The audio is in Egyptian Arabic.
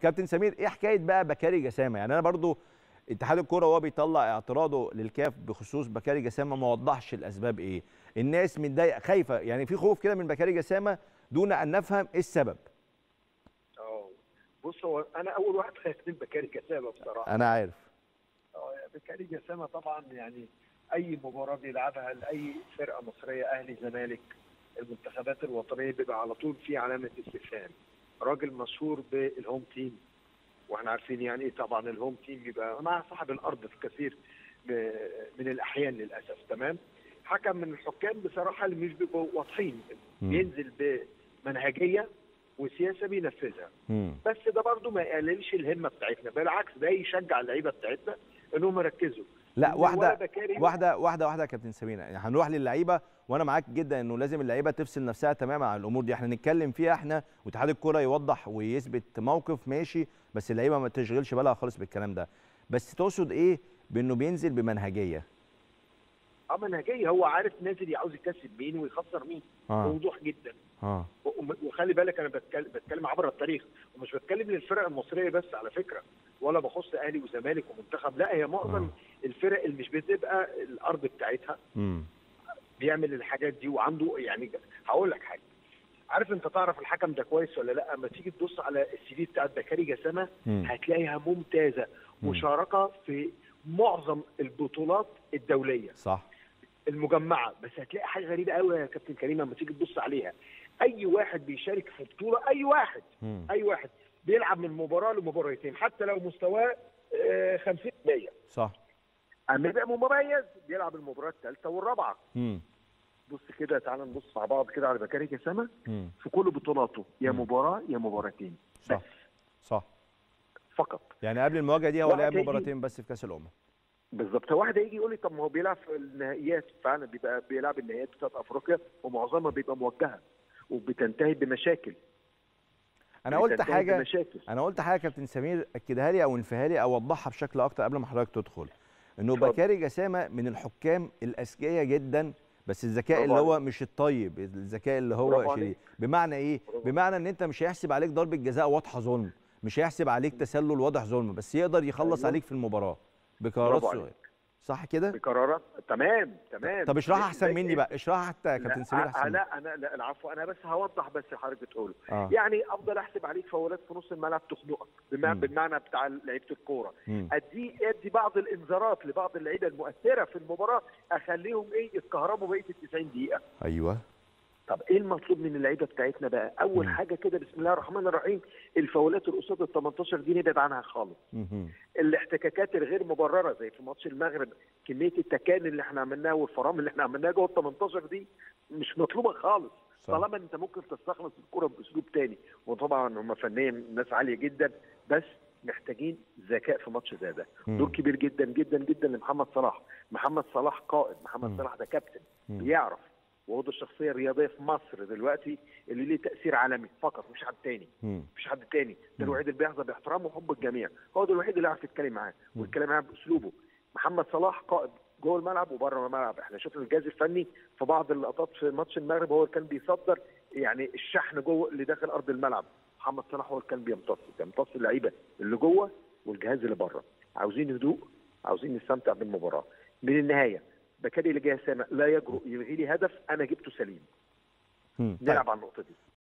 كابتن سمير ايه حكايه بقى بكاري جسامه يعني انا برضو اتحاد الكوره وهو بيطلع اعتراضه للكاف بخصوص بكاري جسامه ما وضحش الاسباب ايه الناس متضايقه خايفه يعني في خوف كده من بكاري جسامه دون ان نفهم ايه السبب اه بص هو انا اول واحد خايف من بكاري جسامه بصراحه انا عارف اه بكاري جسامه طبعا يعني اي مباراه بيلعبها لاي فرقه مصريه اهلي زمالك المنتخبات الوطنيه بيبقى على طول في علامه استفهام راجل مشهور بالهوم تيم واحنا عارفين يعني ايه طبعا الهوم تيم بيبقى مع صاحب الارض في كثير من الاحيان للاسف تمام حكم من الحكام بصراحه اللي مش بيبقوا واضحين بينزل بمنهجيه وسياسه بينفذها مم. بس ده برضو ما يقللش الهمه بتاعتنا بالعكس ده يشجع اللعيبه بتاعتنا انهم يركزوا لا إن واحده ولا بكاري واحده واحده واحده يا كابتن سمير يعني هنروح للعيبه وانا معاك جدا انه لازم اللعيبه تفصل نفسها تماما عن الامور دي احنا نتكلم فيها احنا واتحاد الكوره يوضح ويثبت موقف ماشي بس اللعيبه ما تشغلش بالها خالص بالكلام ده بس تقصد ايه بانه بينزل بمنهجيه اه منهجيه هو عارف نازل عاوز يكسب مين ويخسر مين اه بوضوح جدا اه وم- وخلي بالك انا بتكلم, بتكلم عبر التاريخ ومش بتكلم للفرق المصريه بس على فكره ولا بخص اهلي وزمالك ومنتخب لا هي معظم آه. الفرق اللي مش بتبقى الارض بتاعتها امم بيعمل الحاجات دي وعنده يعني هقول لك حاجه عارف انت تعرف الحكم ده كويس ولا لا اما تيجي تبص على السي في بتاعت بكاري جسامه مم. هتلاقيها ممتازه مم. مشاركه في معظم البطولات الدوليه صح المجمعه بس هتلاقي حاجه غريبه قوي يا كابتن كريم لما تيجي تبص عليها اي واحد بيشارك في بطوله اي واحد مم. اي واحد بيلعب من مباراه لمباراتين حتى لو مستواه آه، 50% صح اما يبقى مميز بيلعب المباراه الثالثه والرابعه امم بص كده تعال نبص مع بعض كده على بكاري جسامه امم في كل بطولاته يا مم. مباراه يا مباراتين صح بس صح فقط يعني قبل المواجهه دي هو واحد لعب هيجي- مباراتين بس في كاس الامم بالظبط هو واحد هيجي يقول لي طب ما هو بيلعب في النهائيات فعلا بيبقى بيلعب النهائيات بتاعت افريقيا ومعظمها بيبقى موجهه وبتنتهي بمشاكل انا قلت بتنتهي حاجه بمشاكل انا قلت حاجه يا كابتن سمير اكدها لي او انفيها لي او وضحها بشكل اكتر قبل ما حضرتك تدخل انه اتفضل. بكاري جسامه من الحكام الاذكياء جدا بس الذكاء برافو اللي هو عليك. مش الطيب الذكاء اللي هو برافو شديد عليك. بمعنى ايه برافو. بمعنى ان انت مش هيحسب عليك ضربه جزاء واضحه ظلم مش هيحسب عليك تسلل واضح ظلم بس يقدر يخلص أيوة. عليك في المباراه بقرارات برافو صغيره صح كده بقرارات تمام تمام طب اشرحها مش احسن زي مني إيه؟ بقى اشرحها حتى يا كابتن سمير لا احسن مني. لا انا لا العفو انا بس هوضح بس اللي حضرتك بتقوله اه يعني افضل احسب عليك فاولات في نص الملعب تخنقك بمعنى مم. بالمعنى بتاع لعيبه الكوره مم. ادي ادي بعض الانذارات لبعض اللعيبه المؤثره في المباراه اخليهم ايه يتكهربوا بقيه ال 90 دقيقه ايوه طب ايه المطلوب من اللعيبه بتاعتنا بقى اول مم. حاجه كده بسم الله الرحمن الرحيم الفاولات اللي قصاد ال 18 دي نبعد عنها خالص مهم. الاحتكاكات الغير مبرره زي في ماتش المغرب كميه التكان اللي احنا عملناها والفرام اللي احنا عملناها جوه ال 18 دي مش مطلوبه خالص صح. طالما انت ممكن تستخلص الكره باسلوب تاني وطبعا هم فنيا ناس عاليه جدا بس محتاجين ذكاء في ماتش زي ده مم. دور كبير جدا جدا جدا لمحمد صلاح محمد صلاح قائد مم. محمد صلاح ده كابتن مم. بيعرف وهو ده الشخصيه الرياضيه في مصر دلوقتي اللي ليه تاثير عالمي فقط مش حد تاني مم. مفيش حد تاني مم. ده الوحيد اللي بيحظى باحترام وحب الجميع هو ده الوحيد اللي يعرف يتكلم معاه مم. ويتكلم معاه باسلوبه محمد صلاح قائد جوه الملعب وبره الملعب احنا شفنا الجهاز الفني في بعض اللقطات في ماتش المغرب هو اللي كان بيصدر يعني الشحن جوه اللي داخل ارض الملعب محمد صلاح هو اللي كان بيمتص بيمتص اللعيبه اللي جوه والجهاز اللي بره عاوزين هدوء عاوزين نستمتع بالمباراه من النهايه بكاري اللي جاي سامع لا يجرؤ يلغي لي هدف انا جبته سليم مم. طيب. نلعب على النقطه دي